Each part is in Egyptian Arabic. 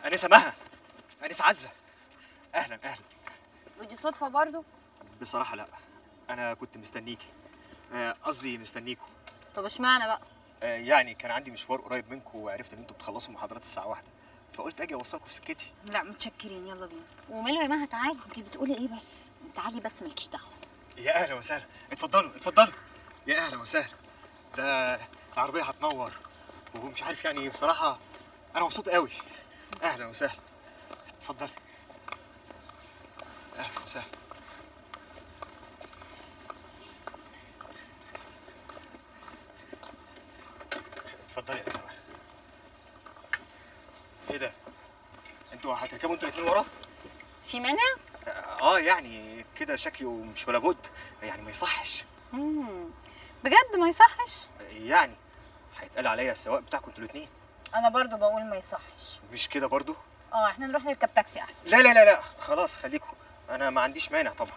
انسه مها انسه عزه اهلا اهلا ودي صدفه برضو بصراحه لا انا كنت مستنيكي آه، قصدي مستنيكوا طب اشمعنى بقى آه، يعني كان عندي مشوار قريب منكم وعرفت ان انتوا بتخلصوا محاضرات الساعه واحدة فقلت اجي اوصلكم في سكتي لا متشكرين يلا بينا وماله يا مها تعالي انت بتقولي ايه بس تعالي بس مالكيش دعوه يا اهلا وسهلا اتفضلوا اتفضلوا يا اهلا وسهلا ده العربيه هتنور ومش عارف يعني بصراحه انا مبسوط قوي اهلا وسهلا اتفضلي اهلا وسهلا اتفضلي يا سما ايه ده انتوا هتركبوا انتوا الاتنين ورا في مانع اه يعني كده شكلي ومش ولا بد يعني ما يصحش مم. بجد ما يصحش يعني هيتقال عليا السواق بتاعكم انتوا الاتنين انا برضو بقول ما يصحش مش كده برضو اه احنا نروح نركب تاكسي احسن لا لا لا لا خلاص خليكم انا ما عنديش مانع طبعا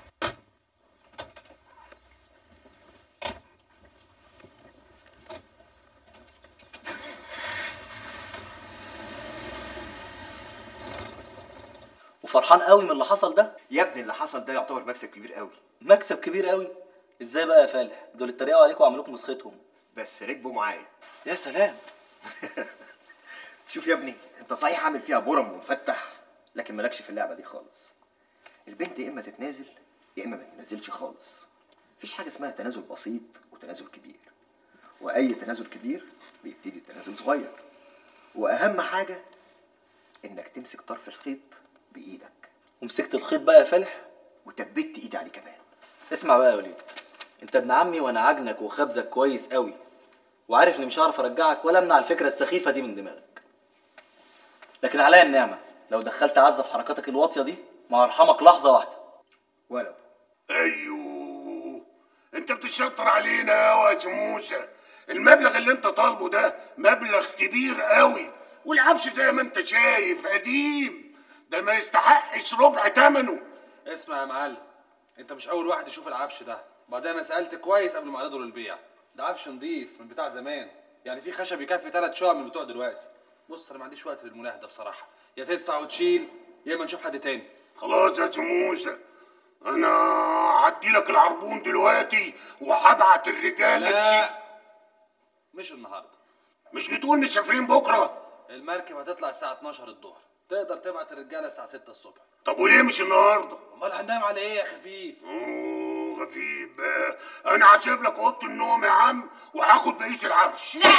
وفرحان قوي من اللي حصل ده يا ابني اللي حصل ده يعتبر مكسب كبير قوي مكسب كبير قوي ازاي بقى يا فالح دول اتريقوا عليكم وعملوكم مسختهم بس ركبوا معايا يا سلام شوف يا ابني انت صحيح عامل فيها برم ومفتح لكن مالكش في اللعبه دي خالص البنت يا اما تتنازل يا اما ما تتنازلش خالص مفيش حاجه اسمها تنازل بسيط وتنازل كبير واي تنازل كبير بيبتدي التنازل صغير واهم حاجه انك تمسك طرف الخيط بايدك ومسكت الخيط بقى يا فالح وتبت ايدي عليه كمان اسمع بقى يا وليد انت ابن عمي وانا عاجنك وخبزك كويس قوي وعارف اني مش هعرف ارجعك ولا امنع الفكره السخيفه دي من دماغك لكن عليا النعمه لو دخلت عزه في حركاتك الواطيه دي ما هرحمك لحظه واحده ولو ايوه انت بتشطر علينا يا موسى المبلغ اللي انت طالبه ده مبلغ كبير قوي والعفش زي ما انت شايف قديم ده ما يستحقش ربع ثمنه اسمع يا معلم انت مش اول واحد يشوف العفش ده بعدين انا سالت كويس قبل ما اعرضه للبيع ده عفش نضيف من بتاع زمان يعني في خشب يكفي ثلاث شقق من بتوع دلوقتي بص انا ما عنديش وقت للمناهده بصراحه يا تدفع وتشيل يا اما نشوف حد تاني خلاص يا موسى انا هدي لك العربون دلوقتي وهبعت الرجاله تشيل لا مش النهارده مش بتقول مسافرين بكره المركب هتطلع الساعه 12 الظهر تقدر تبعت الرجاله الساعه 6 الصبح طب وليه مش النهارده امال هننام على ايه يا خفيف اوه غفيب بقى انا هسيب لك اوضه النوم يا عم وهاخد بقيه العفش لا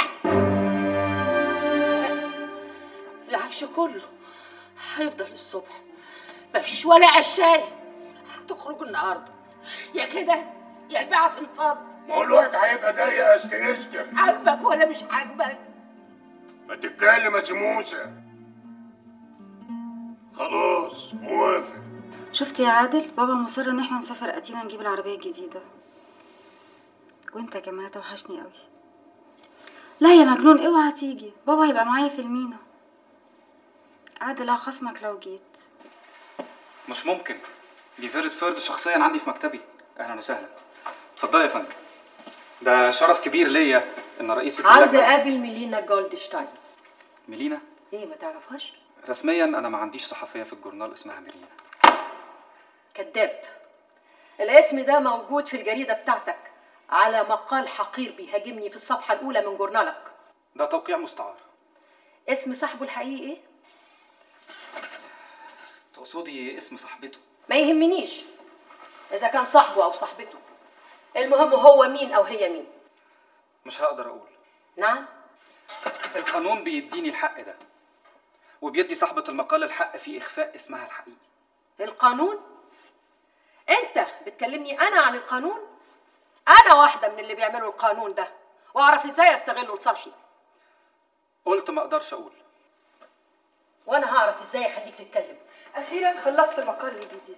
العفش كله هيفضل الصبح مفيش ولا قشاية هتخرجوا النهارده يا كده يا البيعة تنفض ما هو الوقت هيبقى ضيق يا استاذ استر عاجبك ولا مش عاجبك ما تتكلم يا سي موسى خلاص موافق شفت يا عادل بابا مصر ان احنا نسافر اتينا نجيب العربيه الجديده وانت كمان هتوحشني قوي لا يا مجنون اوعى تيجي بابا هيبقى معايا في المينا عادل هخصمك لو جيت مش ممكن دي فيرد فيرد شخصيا عندي في مكتبي اهلا وسهلا اتفضلي يا فندم ده شرف كبير ليا ان رئيسة عاوزة اللجنة اقابل ميلينا جولدشتاين ميلينا ايه ما تعرفهاش رسميا انا ما عنديش صحفية في الجورنال اسمها ميلينا كذاب الاسم ده موجود في الجريدة بتاعتك على مقال حقير بيهاجمني في الصفحة الأولى من جورنالك ده توقيع مستعار اسم صاحبه الحقيقي ايه؟ تقصدي اسم صاحبته ما يهمنيش إذا كان صاحبه أو صاحبته المهم هو مين أو هي مين مش هقدر اقول نعم القانون بيديني الحق ده وبيدي صاحبة المقال الحق في اخفاء اسمها الحقيقي القانون انت بتكلمني انا عن القانون انا واحده من اللي بيعملوا القانون ده واعرف ازاي استغله لصالحي قلت ما اقدرش اقول وانا هعرف ازاي اخليك تتكلم اخيرا خلصت المقال الجديد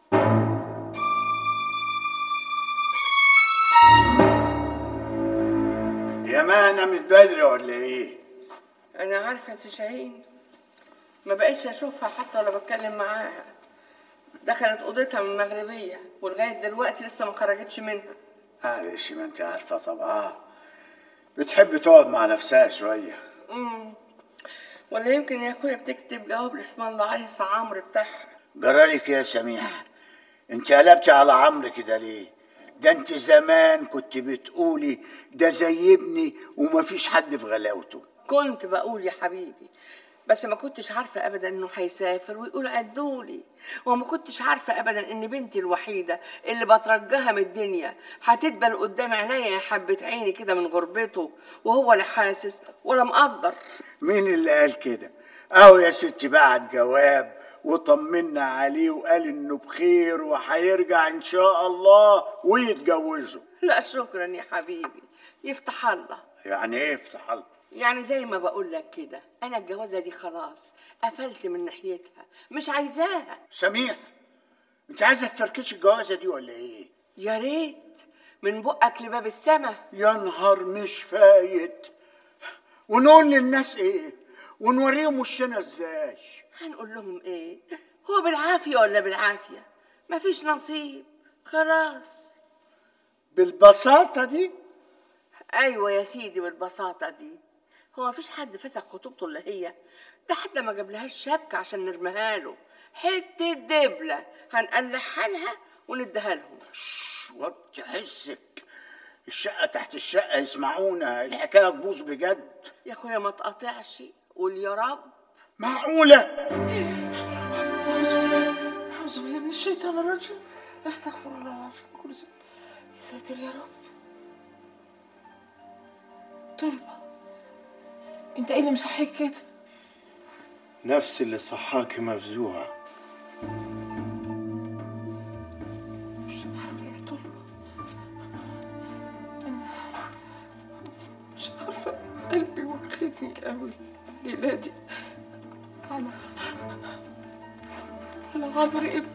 يا ما نامت بدري ولا ايه؟ انا عارفه سي شاهين ما بقيتش اشوفها حتى ولا بتكلم معاها دخلت اوضتها من المغربيه ولغايه دلوقتي لسه ما خرجتش منها معلش ما انت عارفه طبعا بتحب تقعد مع نفسها شويه امم ولا يمكن يا اخويا بتكتب جواب لاسم الله عليه عمرو بتاعها جرالك يا سميح انت قلبتي على عمرو كده ليه ده انت زمان كنت بتقولي ده زي ابني ومفيش حد في غلاوته كنت بقول يا حبيبي بس ما كنتش عارفة أبدا إنه هيسافر ويقول عدولي وما كنتش عارفة أبدا إن بنتي الوحيدة اللي بترجاها من الدنيا هتدبل قدام عينيا يا حبة عيني كده من غربته وهو لا حاسس ولا مقدر مين اللي قال كده اهو يا ستي بعت جواب وطمنا عليه وقال انه بخير وهيرجع ان شاء الله ويتجوزوا لا شكرا يا حبيبي يفتح الله يعني ايه افتح الله يعني زي ما بقول لك كده انا الجوازه دي خلاص قفلت من ناحيتها مش عايزاها سميح انت عايزه تفركشي الجوازه دي ولا ايه يا ريت من بقك لباب السما يا نهار مش فايت ونقول للناس ايه ونوريهم وشنا ازاي هنقول لهم ايه هو بالعافيه ولا بالعافيه مفيش نصيب خلاص بالبساطه دي ايوه يا سيدي بالبساطه دي هو مفيش حد فسخ خطوبته الا هي ده حتى ما جابلهاش شبكه عشان نرميها له حته دبله هنقلعها لها ونديها لهم وطي حسك الشقه تحت الشقه يسمعونا الحكايه تبوظ بجد يا اخويا ما تقاطعش قول يا رب معقوله أعوذ بالله من الشيطان الرجيم أستغفر الله العظيم كل ذنب يا ساتر يا رب طلبة أنت إيه اللي مصحيك كده؟ نفس اللي صحاكي مفزوعة مش عارفة يا طلبة أنا مش عارفة قلبي واخدني قوي الليلة دي على على عمرو ابني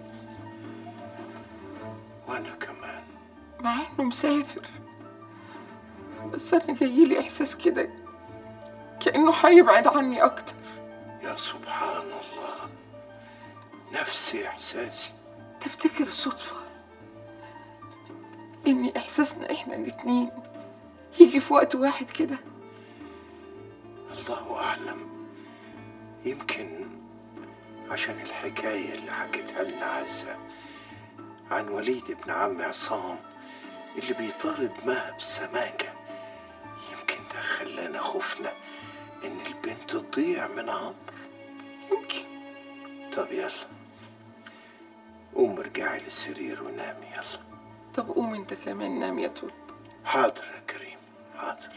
وأنا كمان مع إنه مسافر بس أنا جايلي إحساس كده كأنه هيبعد عني أكتر يا سبحان الله نفس إحساسي تفتكر صدفة إن إحساسنا إحنا الاتنين يجي في وقت واحد كده الله أعلم يمكن عشان الحكاية اللي حكيتها لنا عزة عن وليد ابن عم عصام اللي بيطارد مها بسماكة يمكن ده خلانا خفنا إن البنت تضيع من عمرو يمكن طب يلا قوم ارجعي للسرير ونامي يلا طب قوم أنت كمان نام يا طول حاضر يا كريم حاضر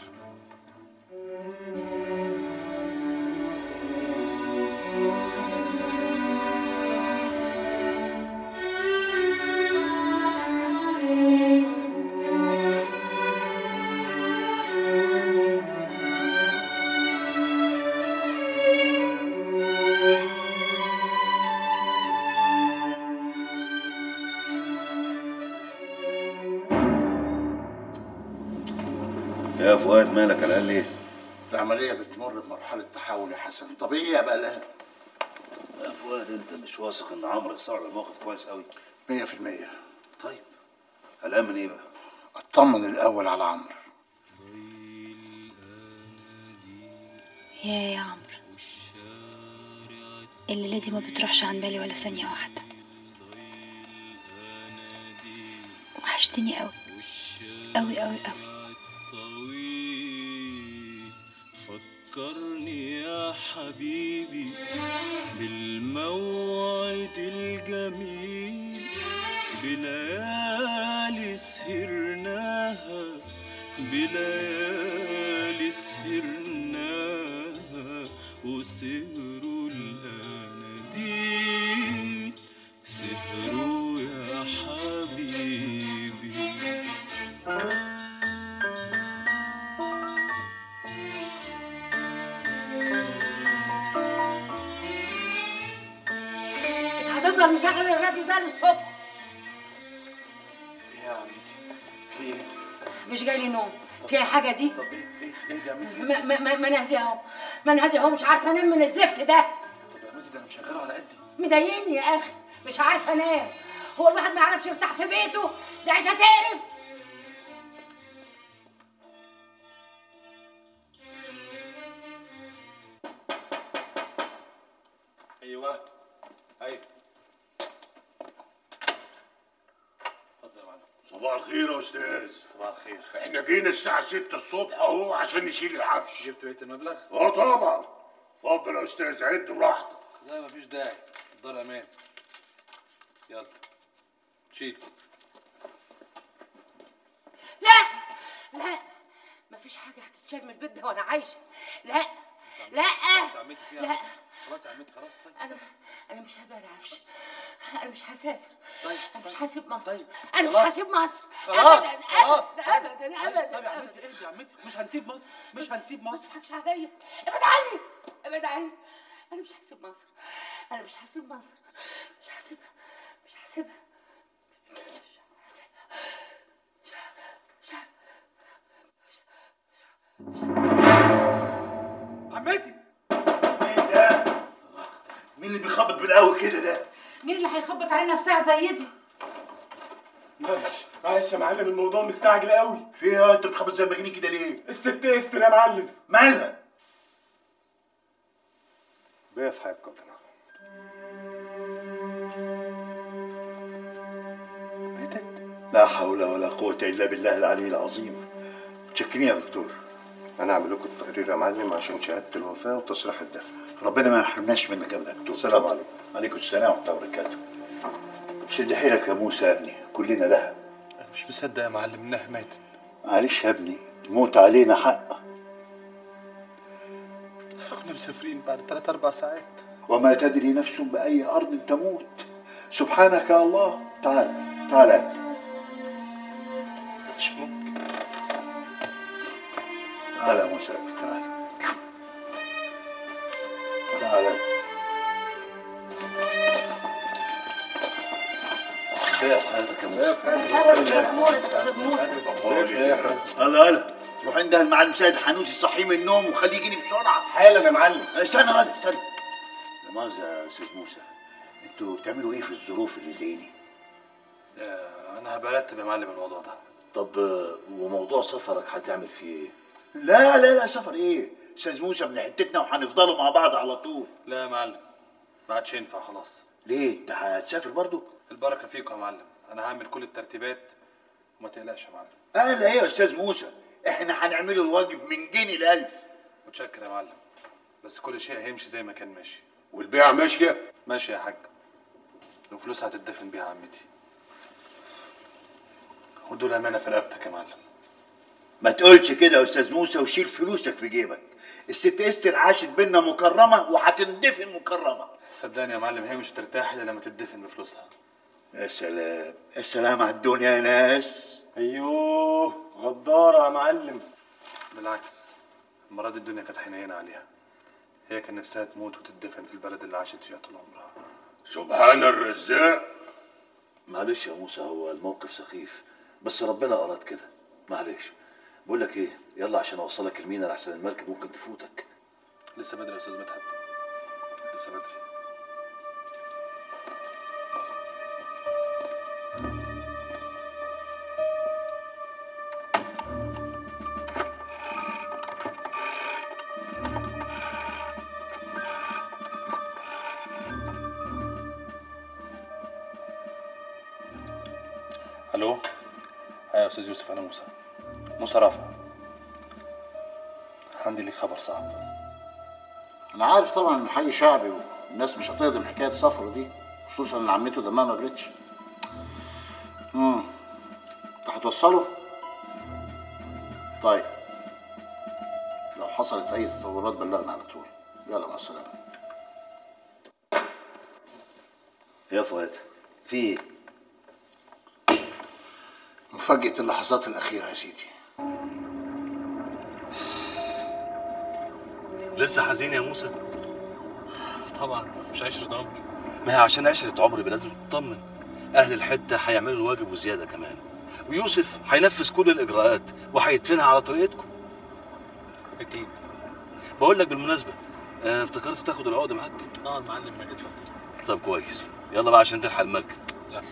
يا فؤاد مالك قلقان ليه؟ العملية بتمر بمرحلة تحول يا حسن طبيعي يا بقى يا فؤاد انت مش واثق ان عمرو استوعب الموقف كويس قوي مية في المية طيب قلقان من ايه بقى؟ اطمن الأول على عمرو يا يا عمرو الليلة دي ما بتروحش عن بالي ولا ثانية واحدة وحشتني قوي قوي قوي قوي فكرني يا حبيبي بالموعد الجميل بليالي سهرناها بليالي سهرناها وسهروا الأناديل سهروا يا حبيبي أنت هتفضل مشغل الراديو ده للصبح ايه يا عمتي في ايه؟ مش جاي لي نوم في أي حاجة دي طب ايه ايه ايه ده يا عمتي؟ ما ما ما ما نهدي اهو ما نهدي اهو مش عارفه انام من الزفت ده طب يا عمتي ده انا مشغله على قدي مضايقني يا اخي مش عارفه انام هو الواحد ما يعرفش يرتاح في بيته ده عيشه تقرف ايوه صباح الخير يا استاذ صباح الخير احنا جينا الساعة 6 الصبح اهو عشان نشيل العفش جبت بقيه المبلغ؟ اه طبعا اتفضل يا استاذ عد براحتك لا مفيش داعي الدار امان يلا شيل لا لا مفيش حاجة هتتشال من البيت ده وأنا عايشة لا لا بس عمتي فيها لا خلاص يا عمتي خلاص طيب أنا أنا مش هبقى العفش أنا مش هسافر طيب أنا مش هسيب مصر أنا مش خلاص. هسيب مصر خلاص أبدا خلاص أبدا طيب. أبدا أبدا طيب يا عمتي اهدي يا عمتي مش هنسيب مصر مش هنسيب ما مصر تضحكش عليا ابعد عني ابعد عني أنا مش هسيب مصر أنا مش هسيب مصر مش هسيبها مش هسيبها عمتي مين اللي بيخبط بالقوي كده ده؟ مين اللي هيخبط علينا في ساعة زي دي؟ معلش معلش يا معلم الموضوع مستعجل قوي فيها انت بتخبط زي المجانين كده ليه؟ الست استر يا معلم مالها؟ بيا في حياة قدرة لا حول ولا قوة إلا بالله العلي العظيم متشكرين يا دكتور أنا أعمل لكم التقرير يا معلم عشان شهادة الوفاة وتصريح الدفن ربنا ما يحرمناش منك ابدا يا دكتور السلام اتفضل. عليكم. عليكم السلام ورحمة الله وبركاته شد حيلك يا موسى يا ابني كلنا لها انا مش مصدق يا معلم انها ماتت معلش يا ابني الموت علينا حق كنا مسافرين بعد ثلاث اربع ساعات وما تدري نفس بأي أرض تموت سبحانك يا الله تعال تعال يا ابني. مش ممكن تعال يا موسى يا ابني تعال تعال يا ابني. كفايه في حياتك يا موسى هلا هلا روح عندها المعلم سيد حنوتي صحيه من النوم وخليه يجيني بسرعة حالا يا معلم استنى هلا استنى لا مؤاخذة يا أستاذ موسى انتوا بتعملوا ايه في الظروف اللي زي دي؟ آه، انا هبرتب يا معلم الموضوع ده طب آه، وموضوع سفرك هتعمل فيه ايه؟ لا لا لا سفر ايه؟ استاذ موسى ابن حتتنا وهنفضلوا مع بعض على طول لا يا معلم ما عادش ينفع خلاص ليه؟ انت هتسافر برضو؟ البركه فيكم يا معلم انا هعمل كل الترتيبات وما تقلقش يا معلم قال ايه يا استاذ موسى؟ احنا هنعمله الواجب من جنيه لألف متشكر يا معلم بس كل شيء هيمشي زي ما كان ماشي والبيعة ماشية؟ ماشي يا حاج وفلوسها هتدفن بيها عمتي ودول امانه في رقبتك يا معلم ما تقولش كده يا استاذ موسى وشيل فلوسك في جيبك الست استر عاشت بينا مكرمه وهتندفن مكرمه صدقني يا معلم هي مش هترتاح الا لما تدفن بفلوسها يا سلام يا سلام على الدنيا يا ناس ايوه غدارة يا معلم بالعكس المرة دي الدنيا كانت حنينة عليها هي كان نفسها تموت وتدفن في البلد اللي عاشت فيها طول عمرها سبحان الرزاق معلش يا موسى هو الموقف سخيف بس ربنا اراد كده معلش بقول لك ايه يلا عشان اوصلك المينا لحسن المركب ممكن تفوتك لسه بدري يا استاذ مدحت لسه بدري الو ايوه يا استاذ يوسف انا موسى موسى رافع عندي ليك خبر صعب انا عارف طبعا انه حي شعبي والناس مش هتهضم حكايه السفر دي خصوصا ان عمته دمها ما بردش امم انت هتوصله طيب لو حصلت اي تطورات بلغنا على طول يلا مع السلامه يا فؤاد في ايه مفاجاه اللحظات الاخيره يا سيدي لسه حزين يا موسى طبعا مش عشرة عمر ما هي عشان عشرة عمر يبقى لازم تطمن اهل الحته هيعملوا الواجب وزياده كمان ويوسف هينفذ كل الاجراءات وهيدفنها على طريقتكم اكيد بقول لك بالمناسبه آه، افتكرت تاخد العقد معاك اه المعلم ماجد فكر طب كويس يلا بقى عشان تلحق المركب لا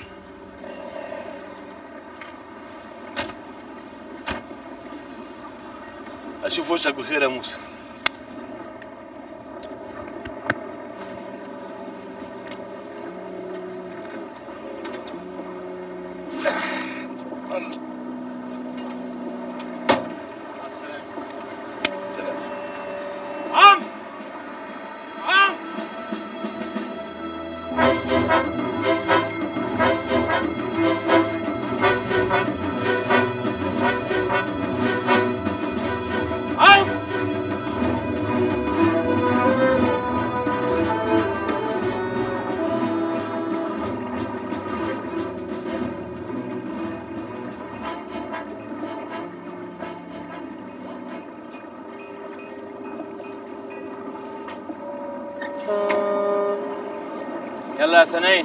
اشوف وشك بخير يا موسى يلا يا سنية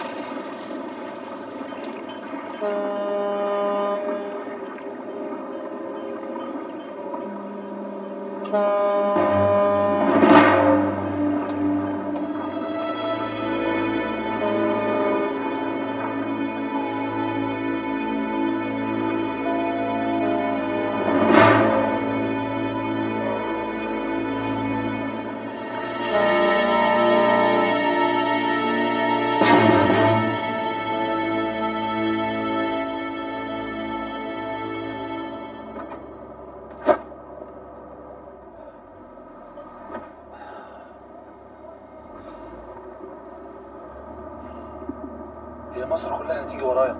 هي مصر كلها هتيجي ورايا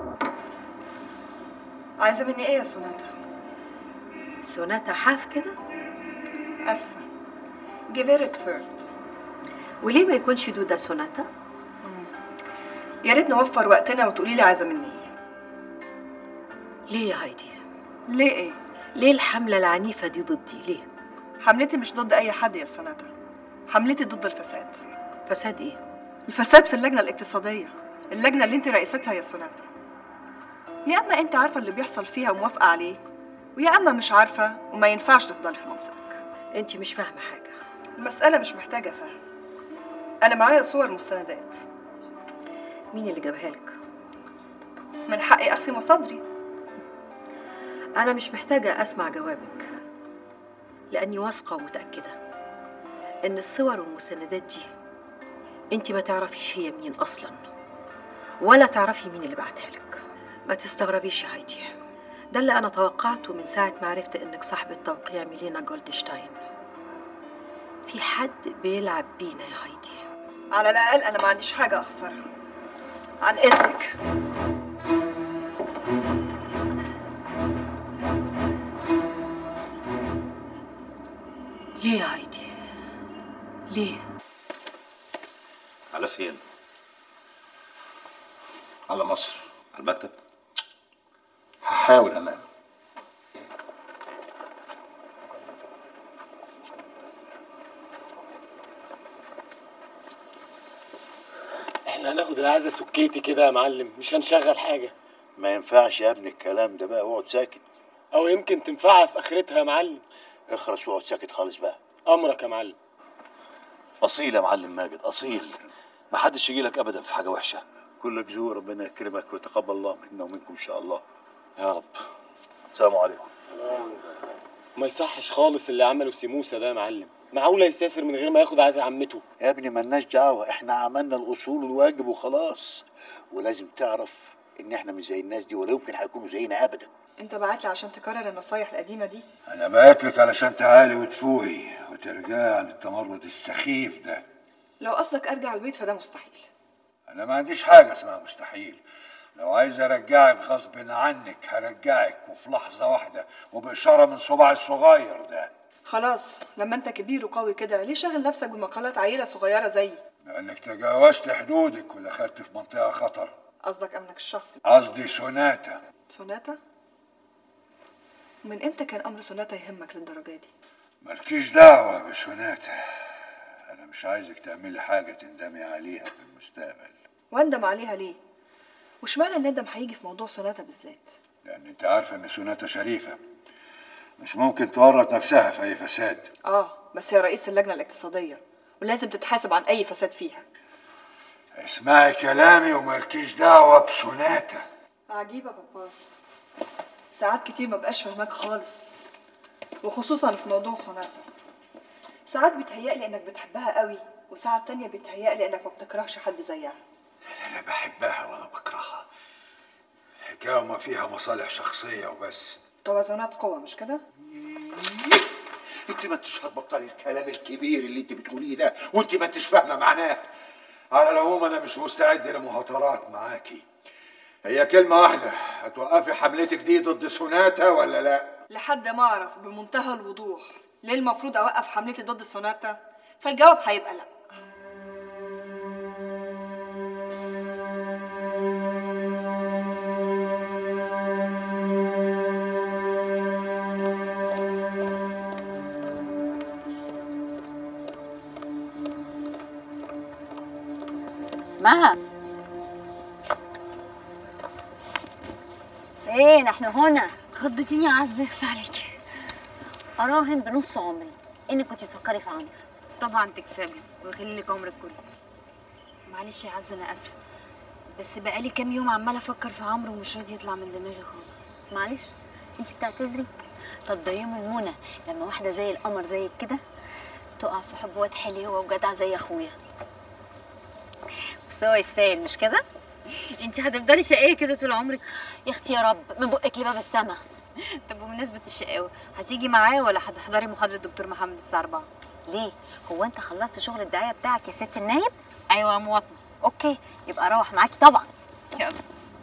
عايزة مني ايه يا سوناتا؟ سوناتا حاف كده اسفة جيفيرت فيرد وليه ما يكونش دودة سوناتا يا ريت نوفر وقتنا وتقولي لي عايزة مني ايه ليه يا هايدي ليه ايه؟ ليه الحملة العنيفة دي ضدي ليه حملتي مش ضد اي حد يا سوناتا حملتي ضد الفساد فساد ايه؟ الفساد في اللجنة الاقتصادية اللجنة اللي انت رئيستها يا سوناتا يا اما انت عارفة اللي بيحصل فيها وموافقة عليه ويا اما مش عارفة وما ينفعش تفضلي في منصبك انت مش فاهمة حاجة المسألة مش محتاجة فهم انا معايا صور مستندات مين اللي جابها لك؟ من حقي اخفي مصادري أنا مش محتاجة أسمع جوابك لأني واثقة ومتأكدة إن الصور والمستندات دي أنت ما تعرفيش هي مين أصلا ولا تعرفي مين اللي بعتها لك ما تستغربيش يا هايدي ده اللي أنا توقعته من ساعة ما عرفت إنك صاحبة توقيع ميلينا جولدشتاين في حد بيلعب بينا يا هايدي على الأقل أنا ما عنديش حاجة أخسرها عن إذنك ليه يا هايدي ليه على فين؟ على مصر على المكتب هحاول انام احنا هناخد العزة سكيتي كده يا معلم مش هنشغل حاجة ما ينفعش يا ابني الكلام ده بقى اقعد ساكت او يمكن تنفعها في اخرتها يا معلم اخرس واقعد ساكت خالص بقى امرك يا معلم اصيل يا معلم ماجد اصيل ما حدش يجي لك ابدا في حاجه وحشه كلك ذوق ربنا يكرمك ويتقبل الله منا ومنكم ان شاء الله يا رب السلام عليكم ما يصحش خالص اللي عمله سيموسة ده يا معلم معقولة يسافر من غير ما ياخد عزا عمته يا ابني ملناش دعوه احنا عملنا الاصول والواجب وخلاص ولازم تعرف ان احنا مش زي الناس دي ولا يمكن هيكونوا زينا ابدا أنت بعت لي عشان تكرر النصايح القديمة دي انا بعت لك علشان تعالي وتفوقي وترجعي عن التمرد السخيف ده لو قصدك أرجع البيت فده مستحيل انا ما عنديش حاجه اسمها مستحيل لو عايز ارجعك غصب عنك هرجعك وفي لحظه واحده وباشاره من صباعي الصغير ده خلاص لما أنت كبير وقوي كده ليه شاغل نفسك بمقالات عيلة صغيرة زيي لانك تجاوزت حدودك ودخلت في منطقه خطر قصدك أمنك الشخصي قصدي سوناتا سوناتا من امتى كان امر سوناتا يهمك للدرجه دي مالكيش دعوه بسوناتا انا مش عايزك تعملي حاجه تندمي عليها في المستقبل واندم عليها ليه واشمعنى الندم هيجي في موضوع سوناتا بالذات لان انت عارفه ان سوناتا شريفه مش ممكن تورط نفسها في اي فساد اه بس هي رئيس اللجنه الاقتصاديه ولازم تتحاسب عن اي فساد فيها اسمعي كلامي ومالكيش دعوه بسوناتا عجيبه بابا ساعات كتير ما بقاش فاهماك خالص وخصوصا في موضوع سوناتا ساعات بيتهيألي انك بتحبها قوي وساعات تانية بيتهيألي انك ما بتكرهش حد زيها لا بحبها ولا بكرهها الحكايه وما فيها مصالح شخصيه وبس توازنات قوة مش كده؟ انت ما انتش هتبطلي الكلام الكبير اللي انت بتقوليه ده وانت ما انتش فاهمه معناه على العموم انا مش مستعد لمهاترات معاكي هي كلمه واحده هتوقفي حملتك دي ضد سوناتا ولا لا لحد ما اعرف بمنتهى الوضوح ليه المفروض اوقف حملتي ضد سوناتا فالجواب هيبقى لا مها ايه نحن هنا خضتيني يا عزة يخس عليكي اراهن بنص عمري انك كنت تفكري في عمرو طبعا تكسبي ويخلي لك عمرك كله معلش يا عزة انا اسفه بس بقالي كام يوم عماله افكر في عمرو ومش راضي يطلع من دماغي خالص معلش انت بتعتذري طب ده يوم المنى لما واحده زي القمر زيك كده تقع في حب واد حلو وجدع زي اخويا بس هو يستاهل مش كده انت هتفضلي شقيه كده طول عمرك يا اختي يا رب من بقك لباب السما طب بمناسبه الشقاوه هتيجي معايا ولا هتحضري محاضره الدكتور محمد الساعه 4 ليه هو انت خلصت شغل الدعايه بتاعك يا ست النايب ايوه يا مواطنه اوكي يبقى اروح معاكي طبعا يلا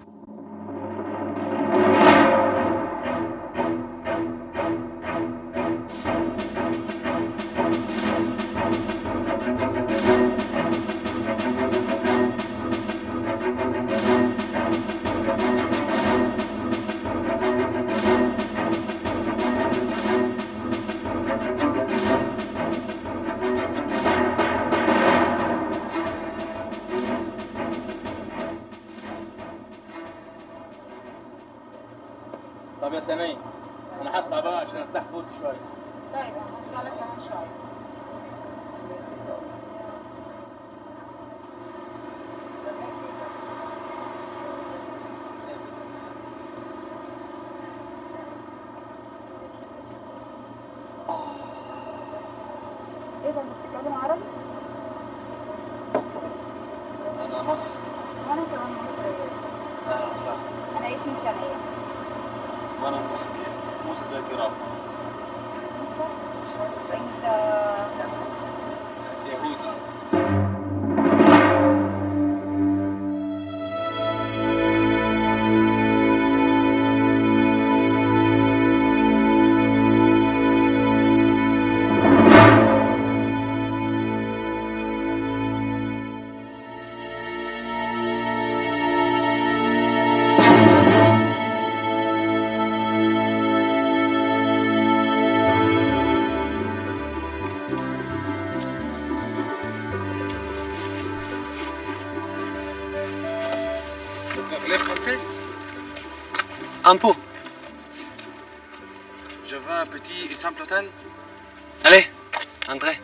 طب يا سنية انا هطلع بقى عشان ارتاح فوق شويه طيب هسألك كمان شويه ايه ده انت بتتكلم عربي؟ انا مصري وانا كمان مصرية اهلا وسهلا انا اسمي سنية وانا مصري موسى زكي رافع مصر انت يهودي Vous parlez français Un peu. Je veux un petit et simple hôtel. Allez, entrez.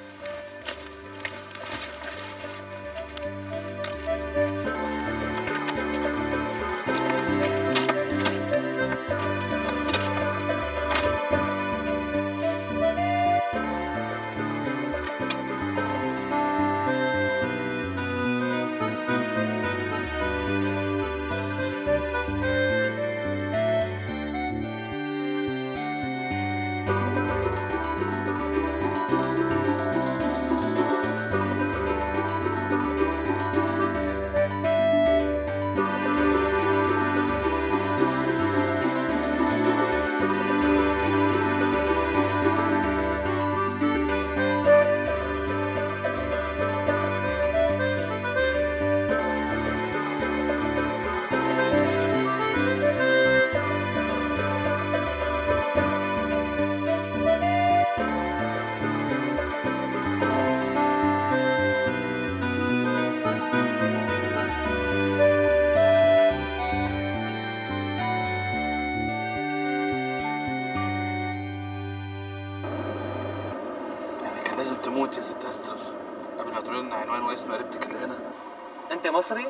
يعني كان لازم تموت يا ست استر قبل ما تقول لنا عنوان واسم قريبتك اللي هنا انت مصري؟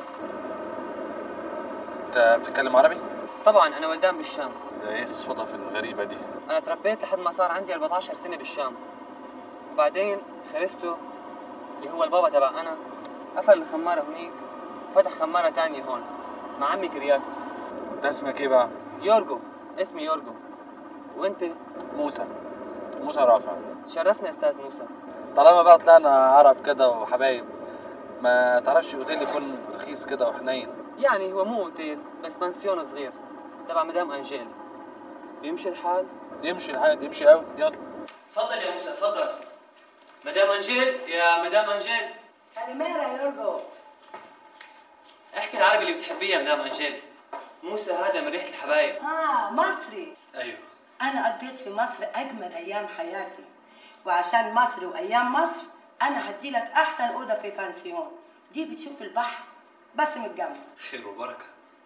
انت بتتكلم عربي؟ طبعا انا ولدان بالشام ده ايه الصدف الغريبة دي؟ انا تربيت لحد ما صار عندي 14 سنه بالشام وبعدين خرستو اللي هو البابا تبع انا قفل الخماره هنيك وفتح خماره تانية هون مع عمي كرياكوس انت اسمك ايه بقى؟ يورجو اسمي يورجو وانت موسى موسى رافع شرفنا استاذ موسى طالما بقى طلعنا عرب كده وحبايب ما تعرفش اوتيل يكون رخيص كده وحنين يعني هو مو اوتيل بس بنسيون صغير تبع مدام انجيل بيمشي الحال يمشي الحال يمشي قوي يلا تفضل يا موسى تفضل مدام انجيل يا مدام انجيل كاليميرا يا يورجو احكي العربي اللي بتحبيه يا مدام انجيل موسى هذا من ريحه الحبايب اه مصري ايوه انا قضيت في مصر اجمل ايام حياتي وعشان مصر وايام مصر انا هدي لك احسن اوضه في بانسيون دي بتشوف البحر بس متجمع خير وبركه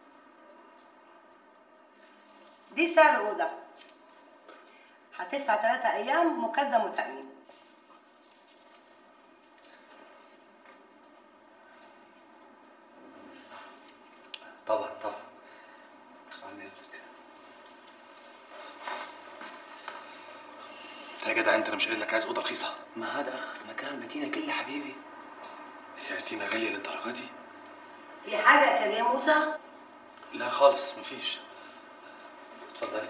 دي سعر أوضة هتدفع ثلاثة أيام مقدم وتأمين طبعا طبعا عن اذنك يا جدع انت انا مش قايل لك عايز اوضه رخيصه ما هذا ارخص مكان مدينه كلها حبيبي هي تينا غاليه للدرجه دي في حاجة يا كريم موسى؟ لا خالص مفيش اتفضلي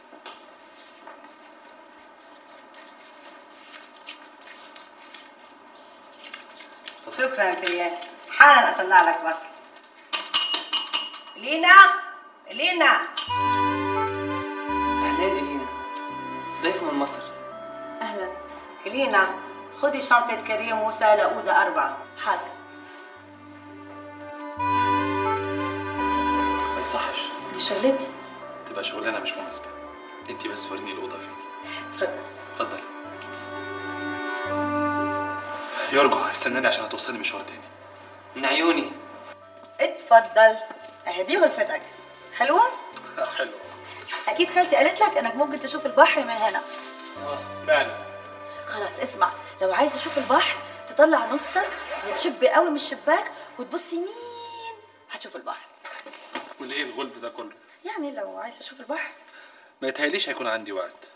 شكرا يا كريم حالا أطلع لك وصل لينا لينا اهلين الينا ضيف من مصر أهلا لينا خدي شنطة كريم موسى لأوضة أربعة حاضر ما يصحش دي شغلتي تبقى شغلانه مش مناسبه انت بس وريني الاوضه فين اتفضل اتفضلي يرجو استناني عشان هتوصلي مشوار تاني من عيوني اتفضل اهي دي غرفتك حلوه حلو اكيد خالتي قالت لك انك ممكن تشوف البحر من هنا فعلا خلاص اسمع لو عايز تشوف البحر تطلع نصك وتشب قوي من الشباك وتبص يمين هتشوف البحر وليه الغلب ده كله يعني لو عايز تشوف البحر ما يتهيأليش هيكون عندي وقت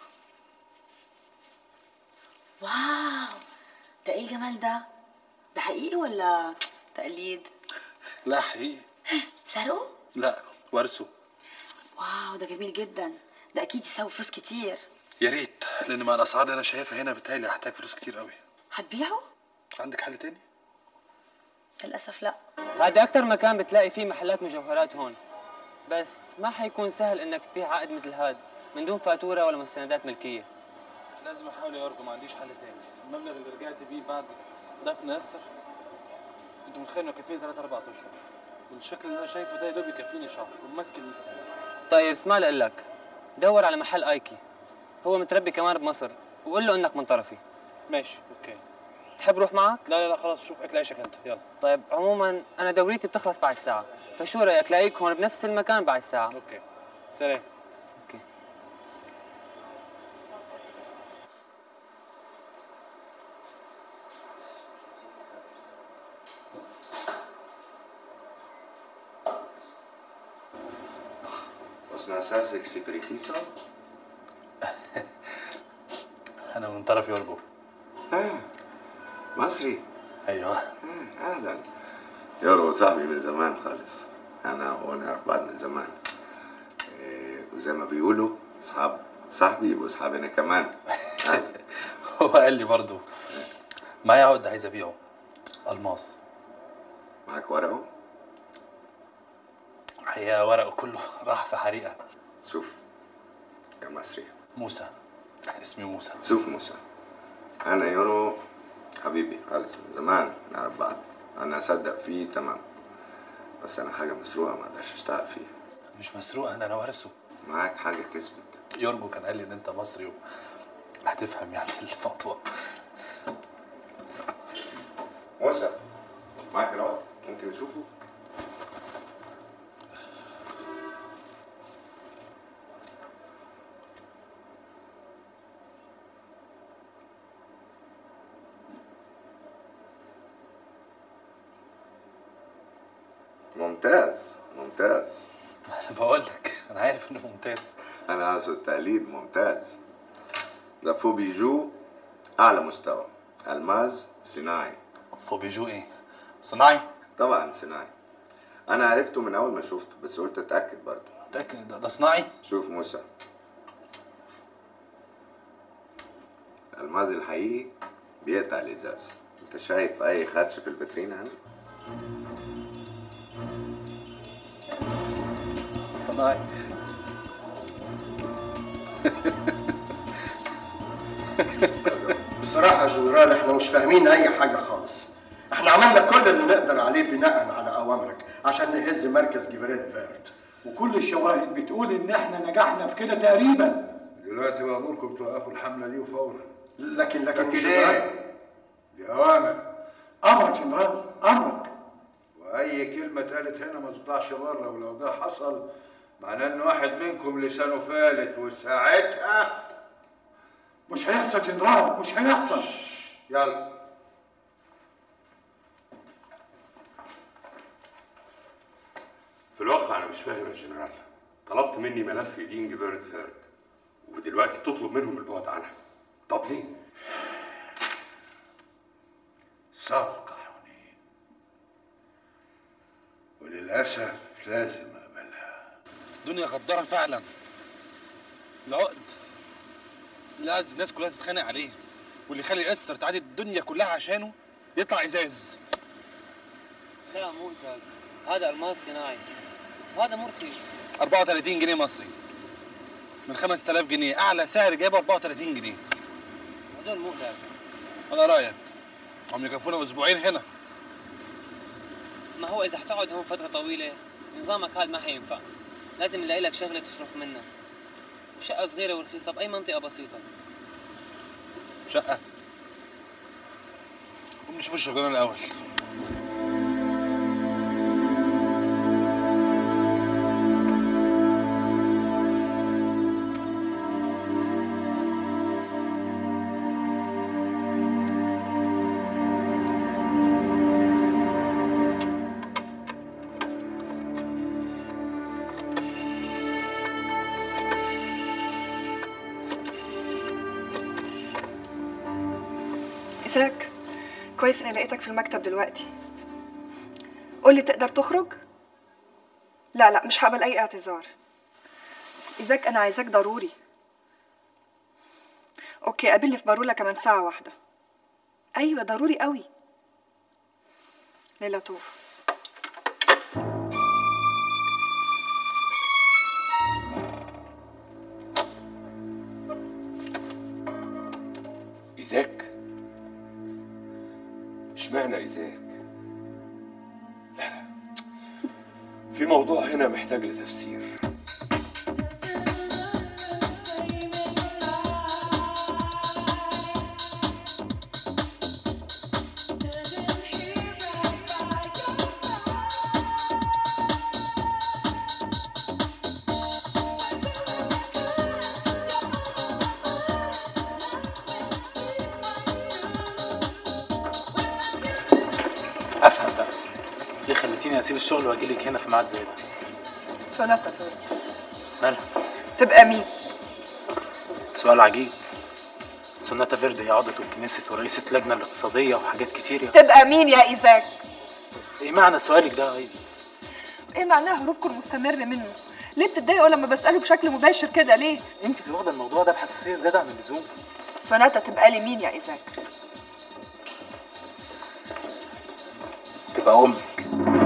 واو ده ايه الجمال ده ده حقيقي ولا تقليد لا حقيقي سرقه لا ورثه واو ده جميل جدا ده اكيد يساوي فلوس كتير يا ريت لان مع الاسعار اللي انا شايفها هنا بتهيألي هحتاج فلوس كتير قوي هتبيعه عندك حل تاني للاسف لا هذا اكتر مكان بتلاقي فيه محلات مجوهرات هون بس ما حيكون سهل انك تبيع عقد مثل هذا من دون فاتوره ولا مستندات ملكيه لازم احاول يا ارجو ما عنديش حل تاني المبلغ اللي رجعت بيه بعد دفن استر انت متخيل انه كفيني 3 4 اشهر والشكل اللي انا شايفه ده يا دوب يكفيني شهر وماسك ال- طيب اسمع لي اقول لك دور على محل ايكي هو متربي كمان بمصر وقول له انك من طرفي ماشي اوكي تحب روح معك لا لا لا خلاص شوف اكل عيشك انت يلا طيب عموما انا دوريتي بتخلص بعد ساعه فشو رايك لاقيك هون بنفس المكان بعد ساعه اوكي سلام اوكي Osna Sasek Securitiso? انا من طرفي يرجو آه مصري ايوه آه أهلا يورو صاحبي من زمان خالص أنا وهو نعرف بعض من زمان إيه وزي ما بيقولوا أصحاب صاحبي يبقوا أصحابي أنا كمان هو قال لي برضه معايا عقد عايز ابيعه الماس معاك ورقه؟ هي ورقه كله راح في حريقه شوف يا مصري موسى اسمي موسى شوف موسى أنا يورو حبيبي خالص من زمان نعرف بعض أنا أصدق فيه تمام بس أنا حاجة مسروقة ما أقدرش أشتغل فيها مش مسروقه ده انا وارثه معاك حاجة تثبت يورجو كان قال لي ان انت مصري هتفهم يعني الموضوع موسى معاك العقد ممكن نشوفه؟ ممتاز ممتاز انا بقول لك انا عارف انه ممتاز انا اقصد تقليد ممتاز ده فوبيجو اعلى مستوى الماز صناعي فوبيجو ايه صناعي طبعا صناعي انا عرفته من اول ما شفته بس قلت اتاكد برضه متاكد ده, ده صناعي شوف موسى الالماس الحقيقي بيقطع الازاز انت شايف اي خدش في الفاترينا عندي صناعي بصراحة يا جنرال احنا مش فاهمين أي حاجة خالص. احنا عملنا كل اللي نقدر عليه بناء على أوامرك عشان نهز مركز جبريت فيرد. وكل الشواهد بتقول ان احنا نجحنا في كده تقريبا دلوقتي بامركم توقفوا الحمله دي وفورا لكن لكن لكن جنرال دي اوامر امرك جنرال امرك واي اتقالت هنا ما تطلعش بره ولو ده حصل معناه ان واحد منكم لسانه فالت وساعتها مش هيحصل جنرال مش هيحصل يلا في الواقع انا مش فاهم يا جنرال طلبت مني ملف دين جبارة فارد ودلوقتي بتطلب منهم البعد عنها طب ليه؟ صفقة حنين وللأسف لازم أقبلها دنيا غدارة فعلا العقد اللي قاعد الناس كلها تتخانق عليه واللي يخلي استر تعدي الدنيا كلها عشانه يطلع ازاز لا مو ازاز هذا الماس صناعي وهذا مو رخيص 34 جنيه مصري من 5000 جنيه اعلى سعر جايبه 34 جنيه هدول مو لعب على رايك هم يكفونا اسبوعين هنا ما هو اذا حتقعد هون فتره طويله نظامك هذا ما حينفع لازم نلاقي لك شغله تصرف منها وشقه صغيره ورخيصه باي منطقه بسيطه شقه قوم نشوف الشغلانه الاول إساك كويس إني لقيتك في المكتب دلوقتي قولي تقدر تخرج؟ لا لا مش هقبل أي اعتذار إيزاك أنا عايزاك ضروري أوكي قابلني في بارولا كمان ساعة واحدة أيوة ضروري قوي ليلى طوف إيزاك اشمعنى إيزاك لا لا في موضوع هنا محتاج لتفسير افهم بقى ليه خليتيني اسيب الشغل واجي لك هنا في ميعاد زي ده سوناتا فيرد مالها تبقى مين؟ سؤال عجيب سوناتا فيردي هي عضو الكنيست ورئيسة اللجنة الاقتصادية وحاجات كتير يعني تبقى مين يا إيزاك؟ ايه معنى سؤالك ده يا ايدي؟ إيه معناها هروبكم المستمر منه؟ ليه بتتضايقوا لما بسأله بشكل مباشر كده ليه؟ انت اللي واخدة الموضوع ده بحساسية زيادة عن اللزوم سوناتا تبقى لي مين يا إيزاك؟ تبقى امك